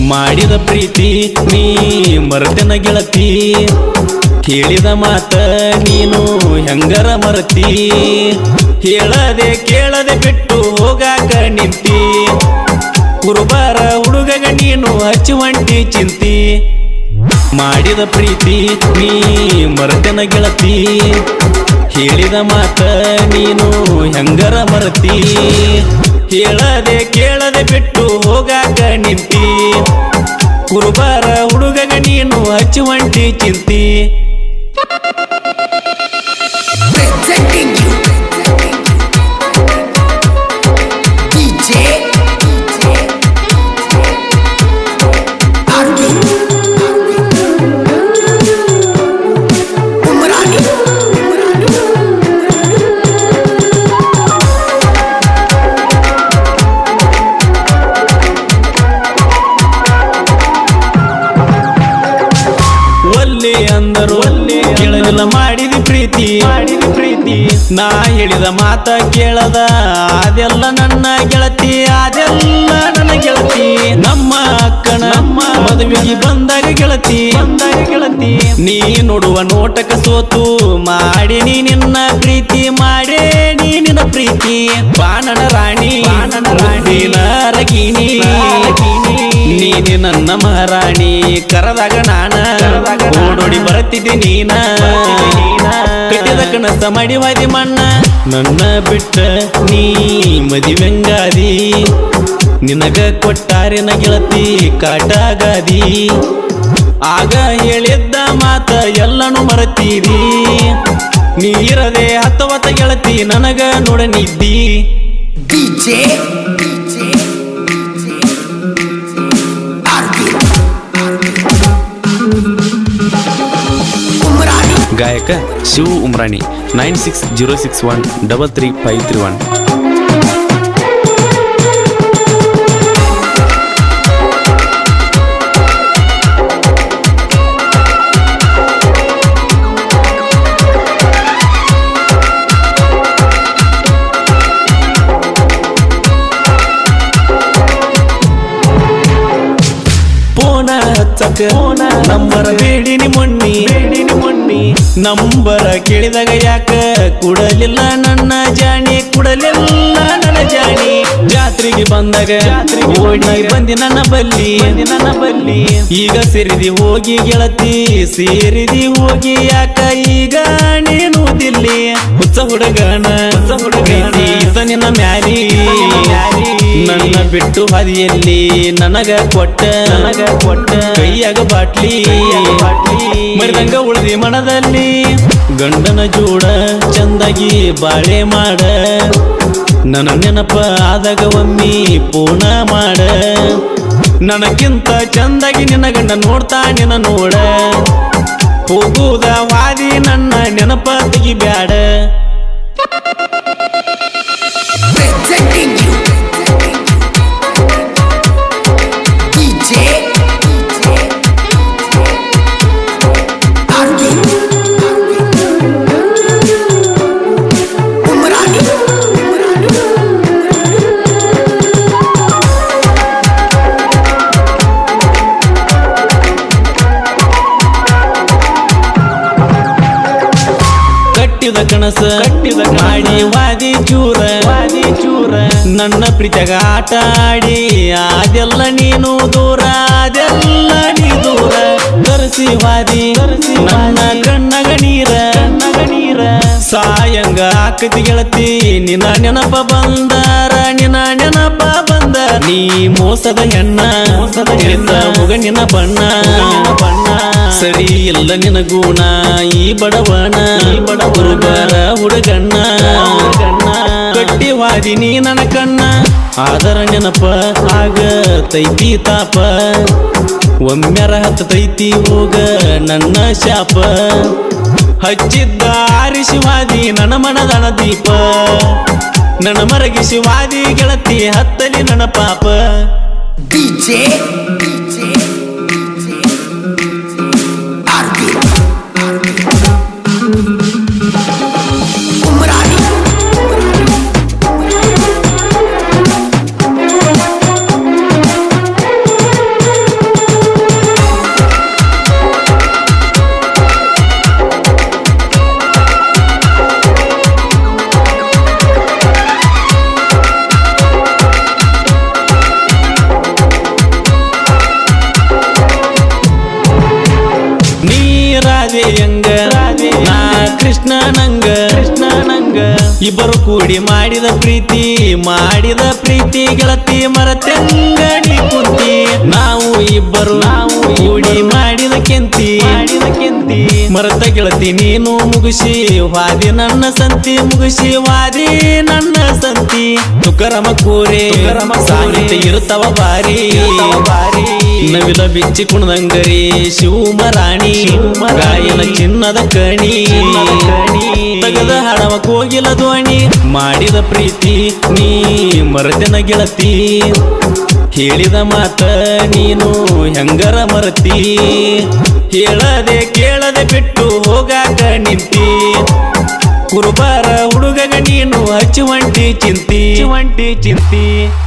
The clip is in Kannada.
ಮಾಡಿದ ಪ್ರೀತಿ ನೀ ಮರತೆನ ಗೆಳತಿ ಕೇಳಿದ ಮಾತ ನೀನು ಹೆಂಗರ ಮರತಿ ಹೇಳದೆ ಕೇಳದೆ ಬಿಟ್ಟು ಹೋಗಾಕ ನಿಂತಿ ಕುರುಬಾರ ಹುಡುಗಗ ನೀನು ಹಚ್ಚುವಂಟಿ ಚಿಂತಿ ಮಾಡಿದ ಪ್ರೀತಿ ನೀ ಮರತೆನ ಗೆಳತಿ ಹೇಳಿದ ಮಾತ ನೀನು ಹೆಂಗರ ಮರತಿ ಹೇಳದೆ ಕೇಳದೆ ಬಿಟ್ಟು ಹೋಗಾಕ ನಿಂತಿ ಕುರುಬಾರ ಹುಡುಗಗ ನೀನು ಹಚ್ಚುವಂಟಿ ಚಿಂತಿ Presenting you DJ Arvind Umrani ಒಲ್ಲೆ ಅಂದರು ಒಲ್ಲೆ ಕೇಳಲಿಲ್ಲ ಮಾಡಿದಿ ಪ್ರೀತಿ ಮಾಡಿದಿ ಪ್ರೀತಿ ನಾ ಹೇಳಿದ ಮಾತ ಕೇಳದ ಅದೆಲ್ಲ ನನ್ನ ಗೆಳತಿ ಅದೆಲ್ಲ ನನ್ನ ಗೆಳತಿ ನಮ್ಮ ಅಕ್ಕನ ನಮ್ಮ ಮದುವೆಗೆ ಬಂದಾಗ ಗೆಳತಿ ಬಂದಾಗ ಗೆಳತಿ ನೀ ನೋಡುವ ನೋಟಕ ಸೋತು ಮಾಡಿನಿ ನಿನ್ನ ಪ್ರೀತಿ ಮಾಡೇ ನೀ ನಿನ್ನ ಪ್ರೀತಿ ಬಾಣನ ರಾಣಿ ಬಾಣನ ರಾಣಿ ರಗಿಣಿ ನೀನೆ ನನ್ನ ಮಹಾರಾಣಿ ಕರದಾಗ ನಾನ ಓಡೋಡಿ ಬರುತ್ತಿದ್ದೆ ನೀನ ಕಟ್ಟಿದ ಕನಸ ಮಡಿವಾದಿ ಮಣ್ಣ ನನ್ನ ಬಿಟ್ಟ ನೀ ಮದಿವೆಂಗಾದಿ ನಿನಗ ಕೊಟ್ಟಾರಿನ ಗೆಳತಿ ಕಾಟಾಗಾದಿ ಆಗ ಹೇಳಿದ್ದ ಮಾತ ಎಲ್ಲನೂ ಮರತೀರಿ ನೀರದೆ ಹತ್ತವತ್ತ ಗೆಳತಿ ನನಗ ನೋಡನಿದ್ದಿ DJ DJ Arvind Umrani ಗಾಯಕ Shiva Umrani nine six zero six one double three five three one ಪೋನ ಹಚ್ಚಕ ನಂಬರ ಬೇಡಿನಿ ಮೊನ್ನಿ ಬೇಡಿನಿ ಮೊನ್ನಿ ನಂಬರ ಕೇಳಿದಾಗ ಯಾಕ ಕುಡಲಿಲ್ಲ ನನ್ನ ಜಾಣಿ ಕುಡಲಿಲ್ಲ ನನ್ನ ಜಾಣಿ ಜಾತ್ರೆಗೆ ಬಂದಾಗ ಜಾತ್ರೆಗೆ ಓಡಿ ಬಂದಿ ನನ್ನ ಬಲ್ಲಿ ನನ್ನ ಬಲ್ಲಿ ಈಗ ಸೇರಿದಿ ಹೋಗಿ ಗೆಳತಿ ಸೇರಿದಿ ಹೋಗಿ ಯಾಕ ಈಗ ನೀನು ದಿಲ್ಲಿ ಹುಚ್ಚ ಹುಡುಗನ ಹುಚ್ಚ ಹುಡುಗನ ನಿನ್ನ ಮ್ಯಾರಿ ನನ್ನ ಬಿಟ್ಟು ಹಾದಿಯಲ್ಲಿ ನನಗ ಕೊಟ್ಟ ನನಗ ಕೊಟ್ಟ ಕೈಯಾಗ ಬಾಟ್ಲಿ ಮರಿದಂಗ ಉಳ್ದಿ ಮನದಲ್ಲಿ ಗಂಡನ ಜೋಡ ಚಂದಾಗಿ ಬಾಳೆ ಮಾಡ ನನ್ನ ನೆನಪ ಆದಾಗ ಒಮ್ಮಿ ಪೂರ್ಣ ಮಾಡ ನನಗಿಂತ ಚಂದಾಗಿ ನಿನ್ನ ಗಂಡ ನೋಡ್ತಾ ನಿನ್ನ ನೋಡ ಹೋಗುವುದ ವಾದಿ ನನ್ನ ನೆನಪ ತೆಗಿಬ್ಯಾಡ Presenting you DJ Arvind Umrani ಕಟ್ಟಿದ ಕನಸ ಕಟ್ಟಿದ ಮಾಡಿ ವಾದಿ ಚೂರ ವಾದಿ ಚೂರ ನನ್ನ ಪ್ರೀತಿಯಾಗ ಆಟ ಆಡಿ ಅದೆಲ್ಲ ನೀನು ದೂರ ಅದೆಲ್ಲ ನೀ ದೂರ ತರಿಸಿ ವಾದಿ ನನ್ನ ಕಣ್ಣಗ ನೀರ ಕಣ್ಣಗ ನೀರ ಸಾಯಂಗ ಆಕತಿ ಗೆಳತಿ ನಿನ್ನ ನೆನಪ ಬಂದಾರ ನಿನ್ನ ನೆನಪ ಬಂದ ನೀ ಮೋಸದ ಹೆಣ್ಣ ಮೋಸದ ಹೆಣ್ಣ ಮುಗ ನಿನ್ನ ಬಣ್ಣ ಬಣ್ಣ ಸರಿ ಇಲ್ಲ ನಿನ ಗುಣ ಈ ಬಡವನ ಈ ಬಡವರ ಹುಡುಗಣ್ಣ ಕಟ್ಟಿ ವಾದಿನಿ ನನ್ನ ಕಣ್ಣ ಆದರ ನೆನಪ ಆಗ ತೈತಿ ತಾಪ ಒಮ್ಮೆರ ಹತ್ತೈತಿ ಹೋಗ ನನ್ನ ಶಾಪ ಹಚ್ಚಿದ್ದ ಆರಿಸಿವಾದಿ ನನ್ನ ಮನದಣ ದೀಪ ನನ್ನ ಮರಗಿಸಿವಾದಿ ಗೆಳತಿ ಹತ್ತಲಿ ನನ್ನ ಪಾಪ DJ DJ Arvind Umrani Radhe ಹಂಗ ನಾ ಕೃಷ್ಣ ನಂಗ ಕೃಷ್ಣ ನಂಗ ಇಬ್ಬರು ಕೂಡಿ ಮಾಡಿದ ಪ್ರೀತಿ ಮಾಡಿದ ಪ್ರೀತಿ ಗೆಳತಿ ಮರತೆಂಗಡಿ ಕುಂತಿ ನಾವು ಇಬ್ಬರು ನಾವು ಕೂಡಿ ಮಾಡಿದ ಕೆಂತಿ ಮಾಡಿದ ಕೆಂತಿ ಮರತ ಗೆಳತಿ ನೀನು ಮುಗಿಸಿ ವಾದಿ ನನ್ನ ಸಂತಿ ಮುಗಿಸಿ ವಾದಿ ನನ್ನ ಸಂತಿ ತುಕರಮ ಕೂರೆ ಸಾಹಿತ್ಯ ಇರುತ್ತವ ಬಾರಿ ಬಾರಿ ನವಿಲ ಬಿಚ್ಚಿ ಕುಣದಂಗರಿ ಶಿವಮರಾಣಿ ಗಾಯನ ಚಿನ್ನದ ಕಣಿ ತಗದ ಹಡವ ಕೋಗಿಲ ಧ್ವನಿ ಮಾಡಿದ ಪ್ರೀತಿ ನೀ ಮರತಿನ ಗೆಳತಿ ಹೇಳಿದ ಮಾತ ನೀನು ಹೆಂಗರ ಮರತಿ ಹೇಳದೆ ಕೇಳದೆ ಬಿಟ್ಟು ಹೋಗಾಕ ನಿಂತಿ ಕುರುಬಾರ ಹುಡುಗಗ ನೀನು ಹಚ್ಚುವಂಟಿ ಚಿಂತಿ ಚಿಂತಿ ಚಿಂತಿ